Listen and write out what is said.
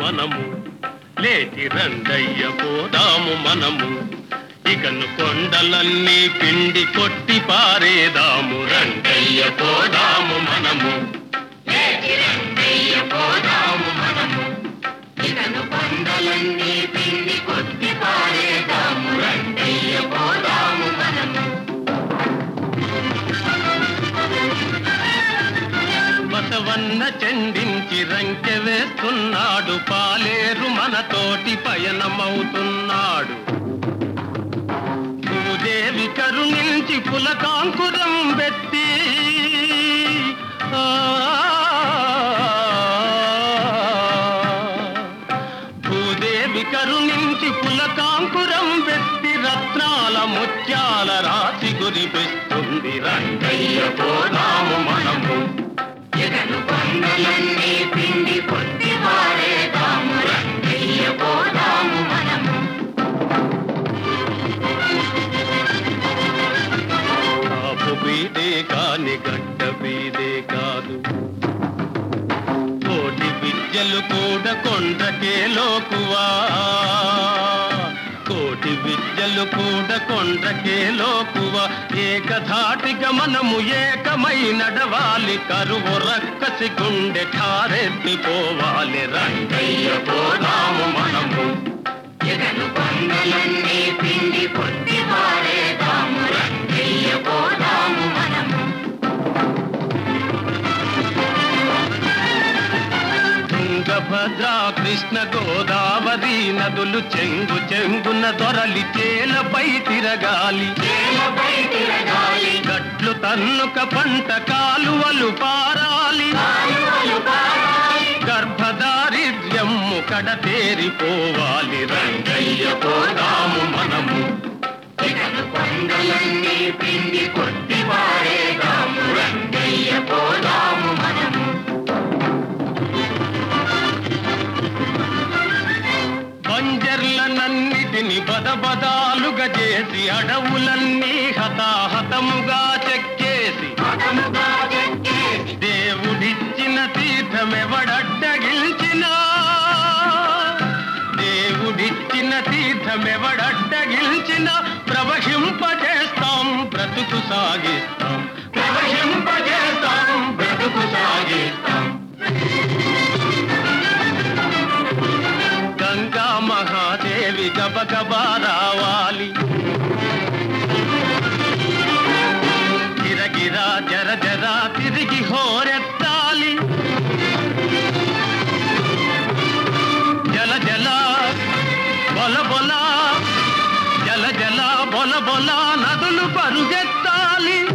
మనము లేచి రండయ్య పోదాము మనము ఇకను కొండలన్నీ పిండి కొట్టి పారేదాము రండయ్య పోదాము మనము లేచి రండయ్య పోదాము మనము ఇకను కొండలన్నీ పిండి కొట్టి పారేదాము రండయ్య పోదాము మనము బసవన్న చెండించి రంకె వేస్తున్నాడు పాలేరు మనతోటి పయనమవుతున్నాడు భూదేవి కరుణించి పులకాంకురం పెట్టి ఆ, భూదేవి కరుణించి పులకాంకురం పెట్టి రత్నాల ముత్యాల రాశి కురిపిస్తుంది రంగయ్య పోదాము మనము ఇకను కొండలన్నీ పిండి కొట్టి పారేదాము రండయ్య పోదాము మనము కాపు బీదే కాని గడ్డ బీదే కాదు కోటి విద్యలు కూడా కొండకే లోకువా కోటి విద్యలు కూడా కొండకే లోకువా ఏకధాటిగా మనము ఏకమై నడవాలి కరువు రక్కసి గుండె ఠారెత్తిపోవాలి రంగయ్య పోదాము మనము ఇకను కొండలన్నీ పిండి కొట్టి పారేదాము రండయ్య పోదాము మనము తుంగభద్ర కృష్ణ గోదావరి నదులు చెంగు చెంగున దొరలి చేలపై తిరగాలి నేలపై తిరగాలి గట్లు తన్నుక పంట కాలువలు పారాలి కాలువలు పారాలి గర్భదారిద్ర్యము కడ తేరిపోవాలి రంగయ్య పోదాము మనము ఇకను కొండలన్నీ పిండి కొట్టి పారేదాము రండయ్య పోదాము మనము బంజర్లనన్నిటిని బదబదాలుగా చేసి అడవులన్నీ హతాహతముగా చెక్కేసి మతముగా చెక్కేసి దేవుడిచ్చిన తీర్థమెవడడ్డగిల్చినా దేవుడిచ్చిన తీర్థమెవడడ్డగిల్చిన ప్రవహింపజేస్తాం బ్రతుకు సాగిస్తాం ప్రవహింపజేస్తాం బ్రతుకు సాగిస్తాం గంగా మహాదేవి గబగబా రావాలి గిరగిరా జర జర తిరిగి హోరెత్తాలి జల జల బొల బొల జల జల బొల బొల నదులు పరుగెత్తాలి